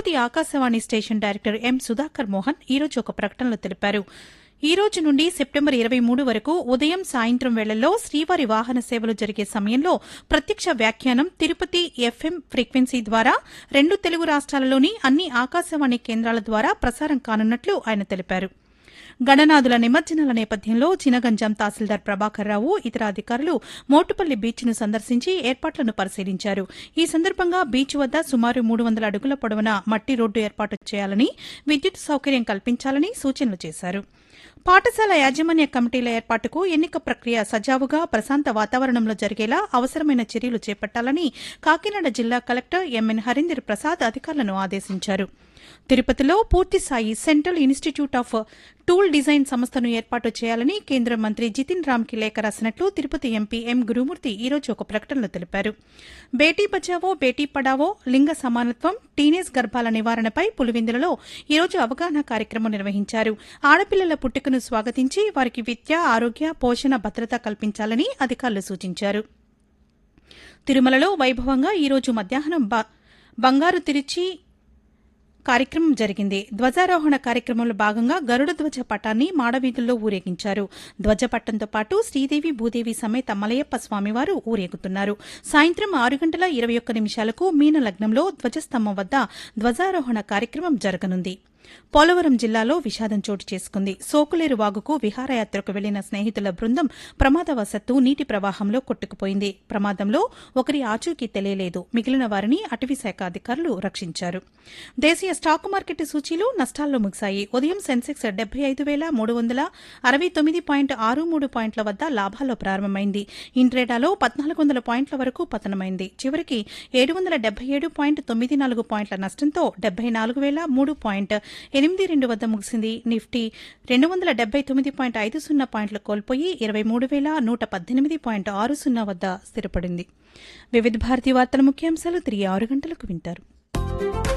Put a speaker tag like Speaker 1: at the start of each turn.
Speaker 1: Tirupati Akashvani station director M Sudhakar Mohan ఈరోజు ఒక ప్రకటనలో తెలిపారు ఈ రోజు నుండి సెప్టెంబర్ ఇరవై మూడు వరకు ఉదయం సాయంత్రం వేళల్లో శ్రీవారి వాహన సేవలు జరిగే సమయంలో ప్రత్యక్ష వ్యాఖ్యానం తిరుపతి ఎఫ్ఎం ఫ్రీక్వెన్సీ ద్వారా రెండు తెలుగు రాష్ట్రాలలోని అన్ని ఆకాశవాణి కేంద్రాల ద్వారా ప్రసారం కానున్నట్లు ఆయన తెలిపారు గణనాథుల నిమజ్జనాల నేపథ్యంలో చినగంజాం తహసీల్దార్ ప్రభాకర్ రావు ఇతర అధికారులు మోటుపల్లి బీచ్ను సందర్శించి ఏర్పాట్లను పరిశీలించారు ఈ సందర్భంగా బీచ్ వద్ద సుమారు మూడు వందల అడుగుల పొడవున మట్టి రోడ్డు ఏర్పాటు చేయాలని విద్యుత్ సౌకర్యం కల్పించాలని సూచనలు చేశారు పాఠశాల యాజమాన్య కమిటీల ఏర్పాటుకు ఎన్నిక ప్రక్రియ సజావుగా ప్రశాంత వాతావరణంలో జరిగేలా అవసరమైన చర్యలు చేపట్టాలని కాకినాడ జిల్లా కలెక్టర్ ఎంఎన్ హరీందర్ ప్రసాద్ అధికారులను ఆదేశించారు తిరుపతిలో పూర్తిస్థాయి central institute of tool design సంస్థను ఏర్పాటు చేయాలని కేంద్ర మంత్రి జితిన్ రామ్కి లేఖ రాసినట్లు తిరుపతి ఎంపీ ఎం గురుమూర్తి ఈరోజు ఒక ప్రకటనలో తెలిపారు బేటీ బచావో బేటీ పడావో లింగ సమానత్వం టీనేజ్ గర్భాల నివారణపై పులివెందులలో ఈరోజు అవగాహన కార్యక్రమం నిర్వహించారు ఆడపిల్లల పుట్టుకను స్వాగతించి వారికి విద్య ఆరోగ్య పోషణ భద్రత కల్పించాలని అధికారులు సూచించారు తిరుమలలో వైభవంగా ఈరోజు మధ్యాహ్నం బంగారు తిరిచి కార్యక్రమం జరిగింది ధ్వజారోహణ కార్యక్రమంలో భాగంగా గరుడ ధ్వజ పటాన్ని మాడవీధుల్లో ఊరేగించారు ధ్వజపట్టంతో పాటు శ్రీదేవి భూదేవి సమేత మలయప్ప స్వామివారు ఊరేగుతున్నారు సాయంత్రం ఆరు గంటల ఇరవై ఒక్క నిమిషాలకు మీన లగ్నంలో ధ్వజస్తంభం వద్ద ధ్వజారోహణ కార్యక్రమం జరగనుంది పోలవరం జిల్లాలో విషాదం చోటు చేసుకుంది సోకులేరు వాగుకు విహారయాత్రకు వెళ్లిన స్నేహితుల బృందం ప్రమాదవశత్తు నీటి ప్రవాహంలో కొట్టుకుపోయింది ప్రమాదంలో ఒకరి ఆచూకీ తెలియలేదు మిగిలిన వారిని అటవీశాఖ అధికారులు రక్షించారు దేశీయ స్టాక్ మార్కెట్ సూచీలు నష్టాల్లో ముగిశాయి ఉదయం సెన్సెక్స్ డెబ్బై ఐదు వేల మూడు వందల అరవై తొమ్మిది పాయింట్ ఆరు మూడు పాయింట్ల వద్ద లాభాల్లో ప్రారంభమైంది ఇంట్రేడాలో పద్నాలుగు వందల పాయింట్ల వరకు పతనమైంది చివరికి ఏడు వందల డెబ్బై ఏడు పాయింట్ తొమ్మిది నాలుగు పాయింట్ల నష్టంతో డెబ్బై నాలుగు వేల మూడు పాయింట్ ఎనిమిది రెండు వద్ద ముగిసింది నిఫ్టీ రెండు వందల డెబ్బై తొమ్మిది పాయింట్ ఐదు సున్నా పాయింట్లు కోల్పోయి ఇరవై మూడు వేల నూట పద్దెనిమిది పాయింట్ ఆరు సున్నా వద్ద స్థిరపడింది వివిధ భారతీ వార్తల ముఖ్యాంశాలు తిరిగి ఆరు గంటలకు వింటారు